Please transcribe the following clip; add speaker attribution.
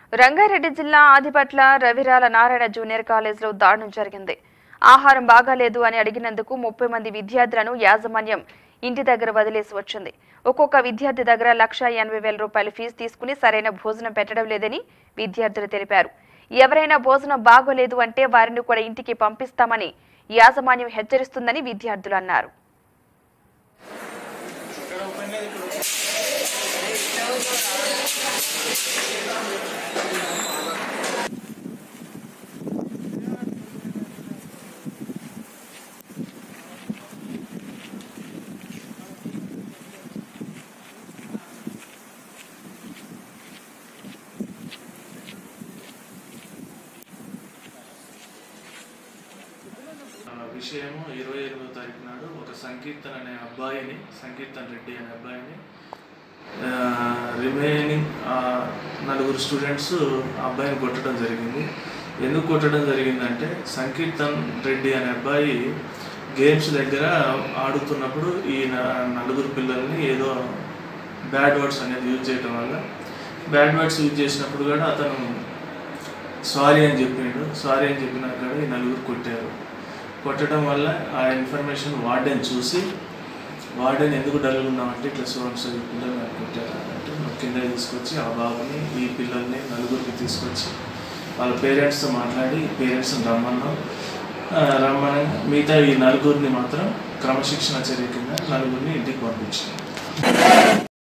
Speaker 1: రంగారెడ్డి జిల్లా ఆదిపట్ల రవిరాల నారాయణ జూనియర్ కాలేజ్లో దారుణం జరిగింది ఆహారం బాగాలేదు అని అడిగినందుకు ముప్పై మంది విద్యార్థులను యాజమాన్యం ఇంటి దగ్గర వదిలేసి వచ్చింది ఒక్కొక్క విద్యార్థి దగ్గర లక్ష ఎనభై వేల రూపాయల ఫీజు తీసుకుని సరైన భోజనం పెట్టడం లేదని విద్యార్థులు తెలిపారు ఎవరైనా భోజనం బాగోలేదు అంటే వారిని కూడా ఇంటికి పంపిస్తామని యాజమాన్యం హెచ్చరిస్తుందని విద్యార్థులు అన్నారు
Speaker 2: ఆ విషయము ఇరవై ఎనిమిదో తారీఖు నాడు ఒక సంకీర్తన్ అనే అబ్బాయిని సంకీర్తన్ రెడ్డి అనే అబ్బాయిని రిమైనింగ్ నలుగురు స్టూడెంట్స్ ఆ అబ్బాయిని కొట్టడం జరిగింది ఎందుకు కొట్టడం జరిగిందంటే సంకీర్తన్ రెడ్డి అనే అబ్బాయి గేమ్స్ దగ్గర ఆడుతున్నప్పుడు ఈ న- నలుగురు పిల్లల్ని ఏదో బ్యాడ్ వర్డ్స్ అనేది యూజ్ చేయడం వల్ల బ్యాడ్ వర్డ్స్ యూజ్ చేసినప్పుడు కూడా అతను సారీ అని చెప్పిండు సారీ అని చెప్పినాక కూడా ఈ నలుగురు కొట్టారు కొట్టడం వల్ల ఆ ఇన్ఫర్మేషన్ వార్డెన్ చూసి వార్డెన్ ఎందుకు డల్గా ఉన్నామంటే ఇట్లా సోన్స్ పిల్లలు నాకు కొట్టారు అంటే నువ్వు కింద తీసుకొచ్చి ఆ బాబుని ఈ పిల్లల్ని నలుగురికి తీసుకొచ్చి వాళ్ళ పేరెంట్స్తో మాట్లాడి పేరెంట్స్ని రమ్మన్నాం ఆ, రమ్మని మిగతా ఈ నలుగురిని మాత్రం క్రమశిక్షణ చర్య కింద నలుగురిని ఇంటికి పంపించాం